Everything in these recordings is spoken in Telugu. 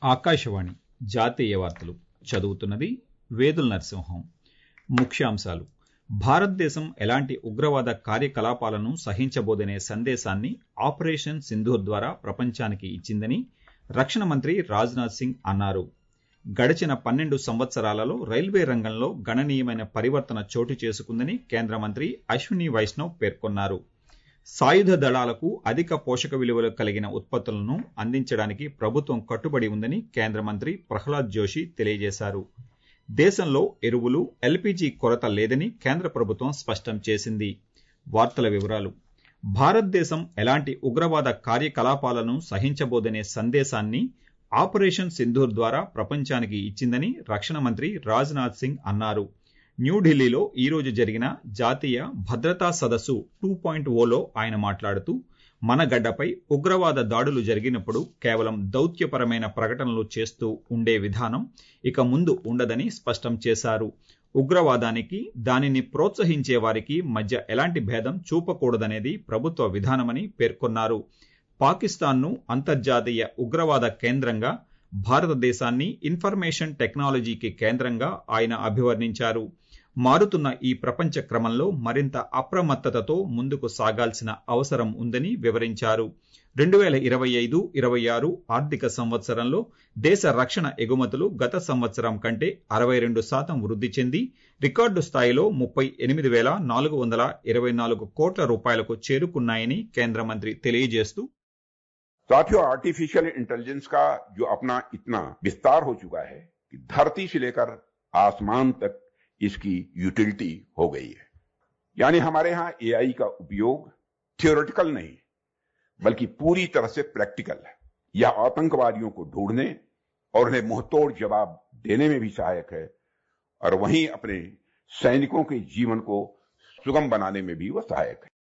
ఆకాశవాణి జాతీయ వార్తలు చదువుతున్నది వేదుల నరసింహం ముఖ్యాంశాలు భారతదేశం ఎలాంటి ఉగ్రవాద కార్యకలాపాలను సహించబోదనే సందేశాన్ని ఆపరేషన్ సింధూర్ ద్వారా ప్రపంచానికి ఇచ్చిందని రక్షణ మంత్రి రాజ్నాథ్ సింగ్ అన్నారు గడిచిన పన్నెండు సంవత్సరాలలో రైల్వే రంగంలో గణనీయమైన పరివర్తన చోటు చేసుకుందని కేంద్ర మంత్రి అశ్విని వైష్ణవ్ పేర్కొన్నారు సాయుధ దళాలకు అధిక పోషక విలువలు కలిగిన ఉత్పత్తులను అందించడానికి ప్రభుత్వం కట్టుబడి ఉందని కేంద్ర మంత్రి ప్రహ్లాద్ జోషి తెలియజేశారు దేశంలో ఎరువులు ఎల్పీజీ కొరత లేదని కేంద్ర ప్రభుత్వం స్పష్టం చేసింది వార్తల వివరాలు భారతదేశం ఎలాంటి ఉగ్రవాద కార్యకలాపాలను సహించబోదనే సందేశాన్ని ఆపరేషన్ సింధూర్ ద్వారా ప్రపంచానికి ఇచ్చిందని రక్షణ మంత్రి రాజ్నాథ్ సింగ్ అన్నారు న్యూఢిల్లీలో ఈ రోజు జరిగిన జాతీయ భద్రతా సదస్సు టూ పాయింట్ ఓలో ఆయన మాట్లాడుతూ మన గడ్డపై ఉగ్రవాద దాడులు జరిగినప్పుడు కేవలం దౌత్యపరమైన ప్రకటనలు చేస్తూ ఉండే విధానం ఇక ముందు ఉండదని స్పష్టం చేశారు ఉగ్రవాదానికి దానిని ప్రోత్సహించే వారికి మధ్య ఎలాంటి భేదం చూపకూడదనేది ప్రభుత్వ విధానమని పేర్కొన్నారు పాకిస్తాన్ను అంతర్జాతీయ ఉగ్రవాద కేంద్రంగా భారతదేశాన్ని ఇన్ఫర్మేషన్ టెక్నాలజీకి కేంద్రంగా ఆయన అభివర్ణించారు మారుతున్న ఈ ప్రపంచ క్రమంలో మరింత అప్రమత్తతతో ముందుకు సాగాల్సిన అవసరం ఉందని వివరించారు రెండు వేల ఇరవై ఐదు ఇరవై ఆరు ఆర్థిక సంవత్సరంలో దేశ రక్షణ ఎగుమతులు గత సంవత్సరం కంటే అరవై రెండు శాతం వృద్ధి చెంది రికార్డు స్థాయిలో ముప్పై ఎనిమిది వేల నాలుగు వందల ఇరవై నాలుగు కోట్ల రూపాయలకు చేరుకున్నాయని కేంద్ర మంత్రి తెలియజేస్తూ साथियों आर्टिफिशियल इंटेलिजेंस का जो अपना इतना विस्तार हो चुका है कि धरती से लेकर आसमान तक इसकी यूटिलिटी हो गई है यानी हमारे यहां एआई का उपयोग थियोरिटिकल नहीं बल्कि पूरी तरह से प्रैक्टिकल है यह आतंकवादियों को ढूंढने और उन्हें मुंहतोड़ जवाब देने में भी सहायक है और वहीं अपने सैनिकों के जीवन को सुगम बनाने में भी वह सहायक है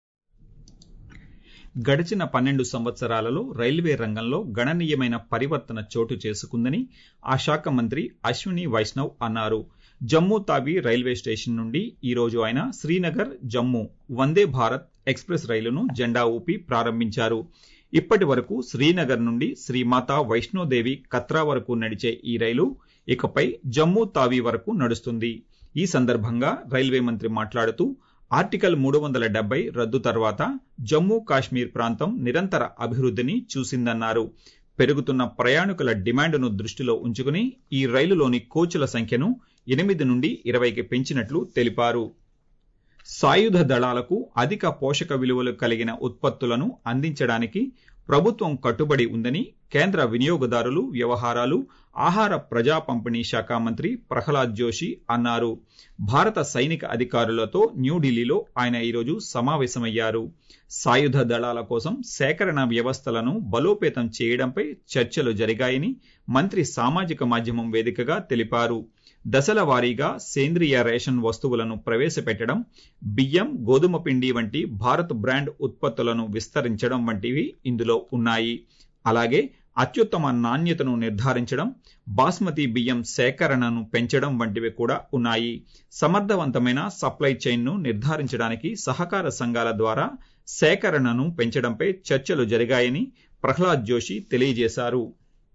గడిచిన పన్నెండు సంవత్సరాలలో రైల్వే రంగంలో గణనీయమైన పరివర్తన చోటు చేసుకుందని ఆ శాఖ మంత్రి అశ్విని వైష్ణవ్ అన్నారు జమ్మూ తావి రైల్వే స్టేషన్ నుండి ఈ రోజు ఆయన శ్రీనగర్ జమ్మూ వందే భారత్ ఎక్స్ప్రెస్ రైలును జెండా ఊపి ప్రారంభించారు ఇప్పటి వరకు శ్రీనగర్ నుండి శ్రీమాతా వైష్ణోదేవి కత్రా వరకు నడిచే ఈ రైలు ఇకపై జమ్మూ తావి వరకు నడుస్తుంది ఈ సందర్భంగా రైల్వే మంత్రి మాట్లాడుతూ ఆర్టికల్ మూడు వందల డెబ్బై రద్దు తర్వాత జమ్మూ కాశ్మీర్ ప్రాంతం నిరంతర అభివృద్ధిని చూసిందన్నారు పెరుగుతున్న ప్రయాణికుల డిమాండ్ను దృష్టిలో ఉంచుకుని ఈ రైలులోని కోచ్ల సంఖ్యను ఎనిమిది నుండి ఇరవైకి పెంచినట్లు తెలిపారు సాయుధ దళాలకు అధిక పోషక విలువలు కలిగిన ఉత్పత్తులను అందించడానికి ప్రభుత్వం కట్టుబడి ఉందని కేంద్ర వినియోగదారులు వ్యవహారాలు ఆహార ప్రజా పంపిణీ శాఖ మంత్రి ప్రహ్లాద్ జోషి అన్నారు భారత సైనిక అధికారులతో న్యూఢిల్లీలో ఆయన ఈరోజు సమావేశమయ్యారు సాయుధ దళాల కోసం సేకరణ వ్యవస్థలను బలోపేతం చేయడంపై చర్చలు జరిగాయని మంత్రి సామాజిక మాధ్యమం వేదికగా తెలిపారు దశల వారీగా సేంద్రియ రేషన్ వస్తువులను ప్రవేశపెట్టడం బియ్యం గోధుమ పిండి వంటి భారత్ బ్రాండ్ ఉత్పత్తులను విస్తరించడం వంటివి ఇందులో ఉన్నాయి అలాగే అత్యుత్తమ నాణ్యతను నిర్ధారించడం బాస్మతి బియ్యం సేకరణను పెంచడం వంటివి కూడా ఉన్నాయి సమర్థవంతమైన సప్లై చైన్ను నిర్ధారించడానికి సహకార సంఘాల ద్వారా సేకరణను పెంచడంపై చర్చలు జరిగాయని ప్రహ్లాద్ జోషి తెలియజేశారు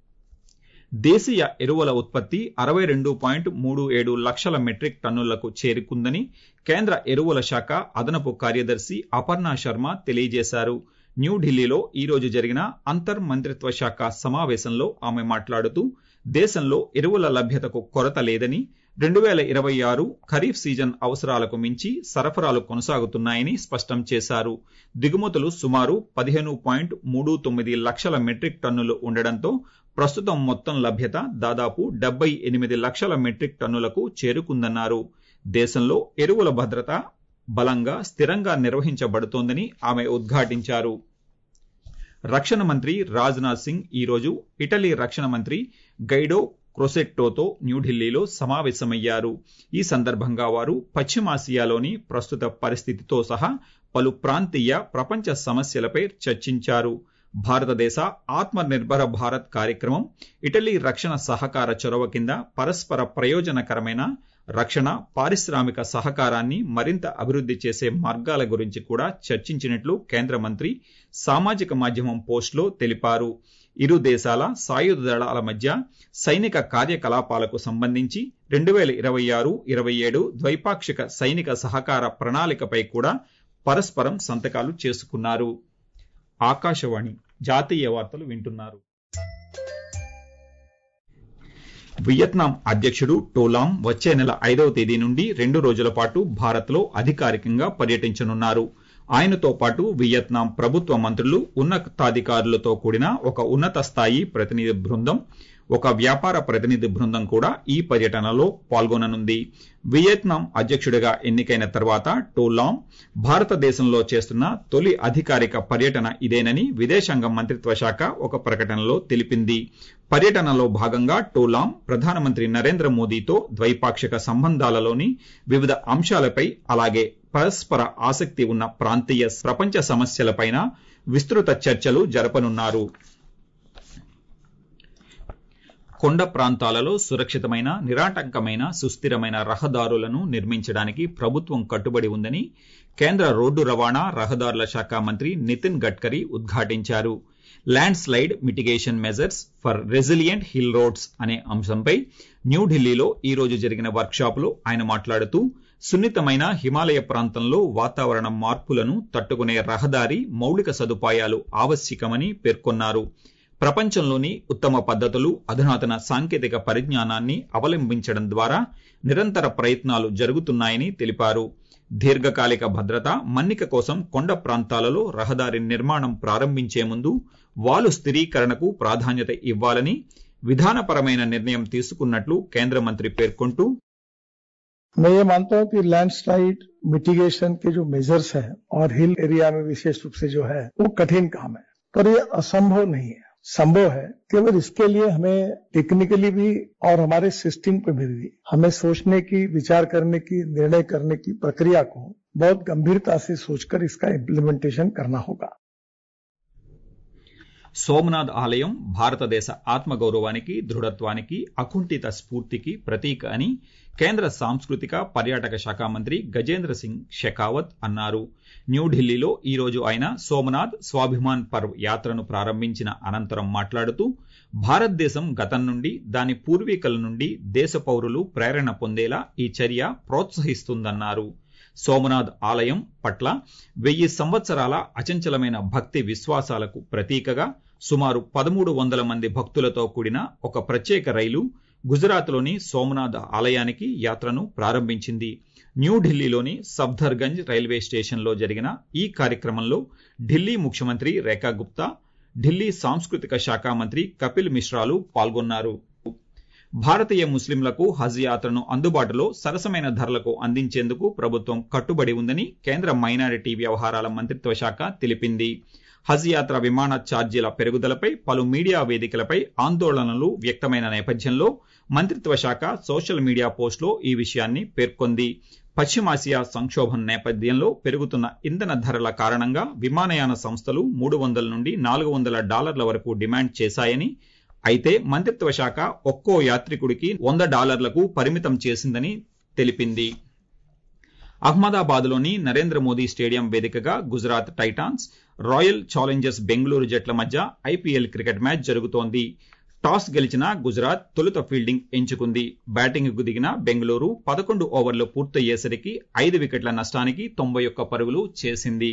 దేశీయ ఎరువుల ఉత్పత్తి అరవై రెండు పాయింట్ మూడు ఏడు లక్షల మెట్రిక్ టన్నులకు చేరుకుందని కేంద్ర ఎరువుల శాఖ అదనపు కార్యదర్శి అపర్ణ శర్మ తెలియజేశారు న్యూఢిల్లీలో ఈ రోజు జరిగిన అంతర్ మంత్రిత్వ శాఖ సమావేశంలో ఆమె మాట్లాడుతూ దేశంలో ఎరువుల లభ్యతకు కొరత లేదని రెండు వేల ఇరవై ఆరు ఖరీఫ్ సీజన్ అవసరాలకు మించి సరఫరాలు కొనసాగుతున్నాయని స్పష్టం చేశారు దిగుమతులు సుమారు పదిహేను పాయింట్ మూడు తొమ్మిది లక్షల మెట్రిక్ టన్నులు ఉండడంతో ప్రస్తుతం మొత్తం లభ్యత దాదాపు డెబ్బై ఎనిమిది లక్షల మెట్రిక్ టన్నులకు చేరుకుందన్నారు దేశంలో ఎరువుల భద్రత బలంగా స్థిరంగా నిర్వహించబడుతోందని ఆమె ఉద్ఘాటించారు రక్షణ మంత్రి రాజ్నాథ్ సింగ్ ఈరోజు ఇటలీ రక్షణ మంత్రి గైడో క్రొసెట్టోతో న్యూఢిల్లీలో సమావేశమయ్యారు ఈ సందర్భంగా వారు పశ్చిమాసియాలోని ప్రస్తుత పరిస్థితితో సహా పలు ప్రాంతీయ ప్రపంచ సమస్యలపై చర్చించారు భారతదేశ ఆత్మ నిర్భర భారత్ కార్యక్రమం ఇటలీ రక్షణ సహకార చొరవ కింద పరస్పర ప్రయోజనకరమైన రక్షణ పారిశ్రామిక సహకారాన్ని మరింత అభివృద్ధి చేసే మార్గాల గురించి కూడా చర్చించినట్లు కేంద్ర మంత్రి సామాజిక మాధ్యమం పోస్టులో తెలిపారు ఇరు దేశాల సాయుధ దళాల మధ్య సైనిక కార్యకలాపాలకు సంబంధించి రెండు వేల ఇరవై ఆరు ఇరవై ఏడు ద్వైపాక్షిక సైనిక సహకార ప్రణాళికపై కూడా పరస్పరం సంతకాలు చేసుకున్నారు ఆకాశవాణి జాతీయ వార్తలు వింటున్నారు వియత్నాం అధ్యక్షుడు టోలాం వచ్చే నెల ఐదవ తేదీ నుండి రెండు రోజుల పాటు భారత్లో అధికారికంగా పర్యటించనున్నారు ఆయనతో పాటు వియత్నాం ప్రభుత్వ మంత్రులు ఉన్నతాధికారులతో కూడిన ఒక ఉన్నత స్థాయి ప్రతినిధి బృందం ఒక వ్యాపార ప్రతినిధి బృందం కూడా ఈ పర్యటనలో పాల్గొననుంది వియత్నాం అధ్యక్షుడిగా ఎన్నికైన తర్వాత టోలాం భారతదేశంలో చేస్తున్న తొలి అధికారిక పర్యటన ఇదేనని విదేశాంగ మంత్రిత్వ శాఖ ఒక ప్రకటనలో తెలిపింది పర్యటనలో భాగంగా టోలాం ప్రధానమంత్రి నరేంద్ర మోదీతో ద్వైపాక్షిక సంబంధాలలోని వివిధ అంశాలపై అలాగే పరస్పర ఆసక్తి ఉన్న ప్రాంతీయ ప్రపంచ సమస్యలపైన విస్తృత చర్చలు జరపనున్నారు కొండ ప్రాంతాలలో సురక్షితమైన నిరాటంకమైన సుస్థిరమైన రహదారులను నిర్మించడానికి ప్రభుత్వం కట్టుబడి ఉందని కేంద్ర రోడ్డు రవాణా రహదారుల శాఖ మంత్రి నితిన్ గడ్కరీ ఉద్ఘాటించారు landslide mitigation measures for resilient hill roads అనే అంశంపై న్యూఢిల్లీలో ఈ రోజు జరిగిన వర్క్షాప్లో ఆయన మాట్లాడుతూ సున్నితమైన హిమాలయ ప్రాంతంలో వాతావరణ మార్పులను తట్టుకునే రహదారి మౌలిక సదుపాయాలు ఆవశ్యకమని పేర్కొన్నారు ప్రపంచంలోని ఉత్తమ పద్ధతులు అధునాతన సాంకేతిక పరిజ్ఞానాన్ని అవలంబించడం ద్వారా నిరంతర ప్రయత్నాలు జరుగుతున్నాయని తెలిపారు దీర్ఘకాలిక భద్రత మన్నిక కోసం కొండ ప్రాంతాలలో రహదారి నిర్మాణం ప్రారంభించే ముందు వాలు స్థిరీకరణకు ప్రాధాన్యత ఇవ్వాలని విధానపరమైన నిర్ణయం తీసుకున్నట్లు కేంద్ర మంత్రి పేర్కొంటూ मैं ये मानता हूं कि लैंडस्लाइड मिटिगेशन के जो मेजर्स हैं और हिल एरिया में विशेष रूप से जो है वो कठिन काम है पर ये असंभव नहीं है संभव है केवल इसके लिए हमें टेक्निकली भी और हमारे सिस्टम पे भी हमें सोचने की विचार करने की निर्णय करने की प्रक्रिया को बहुत गंभीरता से सोचकर इसका इम्प्लीमेंटेशन करना होगा సోమనాథ్ ఆలయం భారతదేశ ఆత్మగౌరవానికి దృఢత్వానికి అకుంఠిత స్ఫూర్తికి ప్రతీక అని కేంద్ర సాంస్కృతిక పర్యాటక శాఖ మంత్రి గజేంద్ర సింగ్ షెకావత్ అన్నారు న్యూఢిల్లీలో ఈ రోజు ఆయన సోమనాథ్ స్వాభిమాన్ పర్వ్ యాత్రను ప్రారంభించిన అనంతరం మాట్లాడుతూ భారతదేశం గతం నుండి దాని పూర్వీకుల నుండి దేశ పౌరులు ప్రేరణ పొందేలా ఈ చర్య ప్రోత్సహిస్తుందన్నారు సోమనాథ్ ఆలయం పట్ల వెయ్యి సంవత్సరాల అచంచలమైన భక్తి విశ్వాసాలకు ప్రతీకగా సుమారు పదమూడు వందల మంది భక్తులతో కూడిన ఒక ప్రత్యేక రైలు గుజరాత్లోని సోమనాథ్ ఆలయానికి యాత్రను ప్రారంభించింది న్యూఢిల్లీలోని సఫ్దర్గంజ్ రైల్వే స్టేషన్లో జరిగిన ఈ కార్యక్రమంలో ఢిల్లీ ముఖ్యమంత్రి రేఖా గుప్తా ఢిల్లీ సాంస్కృతిక శాఖ మంత్రి కపిల్ మిశ్రాలు పాల్గొన్నారు భారతీయ ముస్లింలకు హజ్ యాత్రను అందుబాటులో సరసమైన ధరలకు అందించేందుకు ప్రభుత్వం కట్టుబడి ఉందని కేంద్ర మైనారిటీ వ్యవహారాల మంత్రిత్వ శాఖ తెలిపింది హజ్ యాత్ర విమాన ఛార్జీల పెరుగుదలపై పలు మీడియా వేదికలపై ఆందోళనలు వ్యక్తమైన నేపథ్యంలో మంత్రిత్వ శాఖ సోషల్ మీడియా పోస్టులో ఈ విషయాన్ని పేర్కొంది పశ్చిమాసియా సంక్షోభం నేపథ్యంలో పెరుగుతున్న ఇంధన ధరల కారణంగా విమానయాన సంస్థలు మూడు వందల నుండి నాలుగు వందల డాలర్ల వరకు డిమాండ్ చేశాయని అయితే మంత్రిత్వ శాఖ ఒక్కో యాత్రికుడికి వంద డాలర్లకు పరిమితం చేసిందని తెలిపింది అహ్మదాబాద్లోని నరేంద్ర మోదీ స్టేడియం వేదికగా Gujarat Titans Royal Challengers Bengaluru జట్ల మధ్య ఐపీఎల్ క్రికెట్ మ్యాచ్ జరుగుతోంది టాస్ గెలిచిన గుజరాత్ తొలుత ఫీల్డింగ్ ఎంచుకుంది బ్యాటింగ్ కు దిగిన బెంగళూరు పదకొండు ఓవర్లు పూర్తయ్యేసరికి ఐదు వికెట్ల నష్టానికి తొంభై ఒక్క పరుగులు చేసింది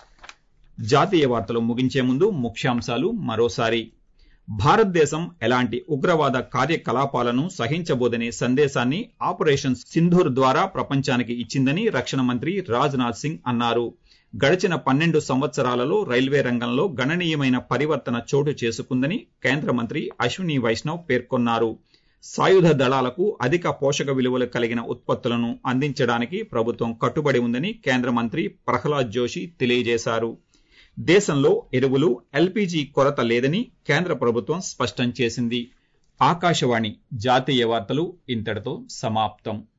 జాతీయ వార్తలు ముగించే ముందు ముఖ్యాంశాలు మరోసారి భారతదేశం ఎలాంటి ఉగ్రవాద కార్యకలాపాలను సహించబోదనే సందేశాన్ని ఆపరేషన్ సింధూర్ ద్వారా ప్రపంచానికి ఇచ్చిందని రక్షణ మంత్రి రాజ్నాథ్ సింగ్ అన్నారు గడిచిన పన్నెండు సంవత్సరాలలో రైల్వే రంగంలో గణనీయమైన పరివర్తన చోటు చేసుకుందని కేంద్ర మంత్రి అశ్విని వైష్ణవ్ పేర్కొన్నారు సాయుధ దళాలకు అధిక పోషక విలువలు కలిగిన ఉత్పత్తులను అందించడానికి ప్రభుత్వం కట్టుబడి ఉందని కేంద్ర మంత్రి ప్రహ్లాద్ జోషి తెలియజేశారు దేశంలో ఎరువులు ఎల్పీజీ కొరత లేదని కేంద్ర ప్రభుత్వం స్పష్టం చేసింది ఆకాశవాణి జాతీయ వార్తలు ఇంతటితో సమాప్తం